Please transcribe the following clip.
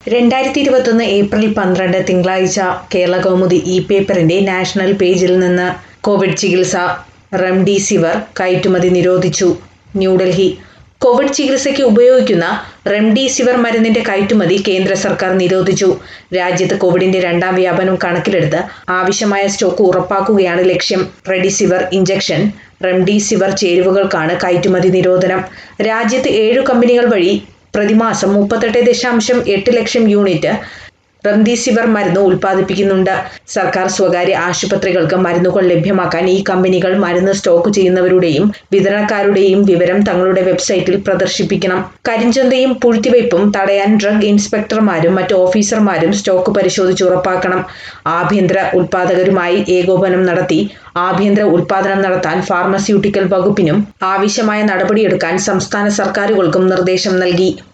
രണ്ടായിരത്തി ഇരുപത്തൊന്ന് ഏപ്രിൽ പന്ത്രണ്ട് തിങ്കളാഴ്ച കേരള കൗമുദി ഇ പേപ്പറിന്റെ നാഷണൽ പേജിൽ നിന്ന് കോവിഡ് ചികിത്സ റെംഡിസിവർ കയറ്റുമതി നിരോധിച്ചു ന്യൂഡൽഹി കോവിഡ് ചികിത്സയ്ക്ക് ഉപയോഗിക്കുന്ന റെംഡിസിവർ മരുന്നിന്റെ കയറ്റുമതി കേന്ദ്ര സർക്കാർ നിരോധിച്ചു രാജ്യത്ത് കോവിഡിന്റെ രണ്ടാം വ്യാപനം കണക്കിലെടുത്ത് ആവശ്യമായ സ്റ്റോക്ക് ഉറപ്പാക്കുകയാണ് ലക്ഷ്യം റെഡിസിവർ ഇഞ്ചക്ഷൻ റെംഡിസിവർ ചേരുവകൾക്കാണ് കയറ്റുമതി നിരോധനം രാജ്യത്ത് ഏഴു കമ്പനികൾ വഴി പ്രതിമാസം മുപ്പത്തെട്ട് ദശാംശം എട്ട് ലക്ഷം യൂണിറ്റ് റെംഡിസിവർ മരുന്ന് ഉൽപ്പാദിപ്പിക്കുന്നുണ്ട് സർക്കാർ സ്വകാര്യ ആശുപത്രികൾക്ക് മരുന്നുകൾ ലഭ്യമാക്കാൻ ഈ കമ്പനികൾ മരുന്ന് സ്റ്റോക്ക് ചെയ്യുന്നവരുടെയും വിതരണക്കാരുടെയും വിവരം തങ്ങളുടെ വെബ്സൈറ്റിൽ പ്രദർശിപ്പിക്കണം കരിഞ്ചന്തയും പൂഴ്ത്തിവയ്പും തടയാൻ ഡ്രഗ് ഇൻസ്പെക്ടർമാരും മറ്റ് ഓഫീസർമാരും സ്റ്റോക്ക് പരിശോധിച്ച് ഉറപ്പാക്കണം ആഭ്യന്തര ഉൽപ്പാദകരുമായി ഏകോപനം നടത്തി ആഭ്യന്തര ഉൽപ്പാദനം നടത്താൻ ഫാർമസ്യൂട്ടിക്കൽ വകുപ്പിനും ആവശ്യമായ നടപടിയെടുക്കാൻ സംസ്ഥാന സർക്കാരുകൾക്കും നിർദ്ദേശം നൽകി